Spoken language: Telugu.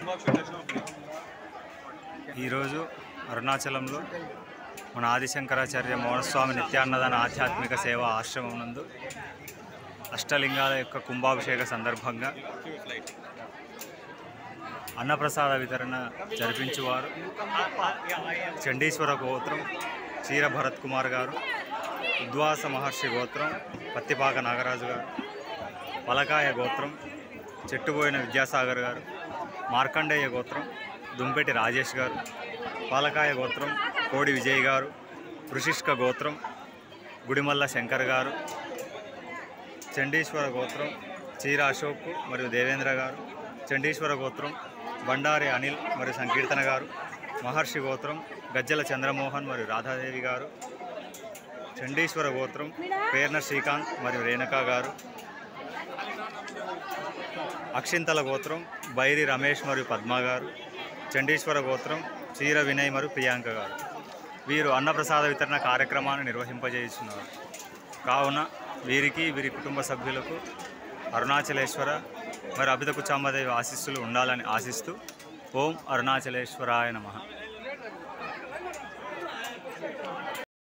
ఈరోజు అరుణాచలంలో మన ఆదిశంకరాచార్య మౌనస్వామి నిత్యాన్నదాన ఆధ్యాత్మిక సేవ ఆశ్రమం నందు అష్టలింగాల యొక్క కుంభాభిషేక సందర్భంగా అన్నప్రసాద వితరణ జరిపించువారు చండీశ్వర గోత్రం చీర భరత్ కుమార్ గారు ఉద్వాస మహర్షి గోత్రం పత్తిపాక నాగరాజు గారు పలకాయ గోత్రం చెట్టుబోయిన విద్యాసాగర్ గారు మార్కండేయ గోత్రం దుంపెటి రాజేష్ గారు పాలకాయ గోత్రం కోడి విజయ్ గారు వృషిష్క గోత్రం గుడిమల్ల శంకర్ గారు చండీశ్వర గోత్రం చీర అశోక్ మరియు దేవేంద్ర గారు చండీశ్వర గోత్రం బండారి అనిల్ మరియు సంకీర్తన గారు మహర్షి గోత్రం గజ్జల చంద్రమోహన్ మరియు రాధాదేవి గారు చండీశ్వర గోత్రం పేర్న శ్రీకాంత్ మరియు రేణుకా గారు అక్షింతల గోత్రం బైరి రమేష్ మరియు పద్మ గారు చండీశ్వర గోత్రం చీర వినయ్ మరియు ప్రియాంక గారు వీరు అన్నప్రసాద వితరణ కార్యక్రమాన్ని నిర్వహింపజేస్తున్నారు కావున వీరికి వీరి కుటుంబ సభ్యులకు అరుణాచలేశ్వర మరి అభిత కుచాంబదేవి ఆశీస్సులు ఉండాలని ఆశిస్తూ ఓం అరుణాచలేశ్వరాయ నమః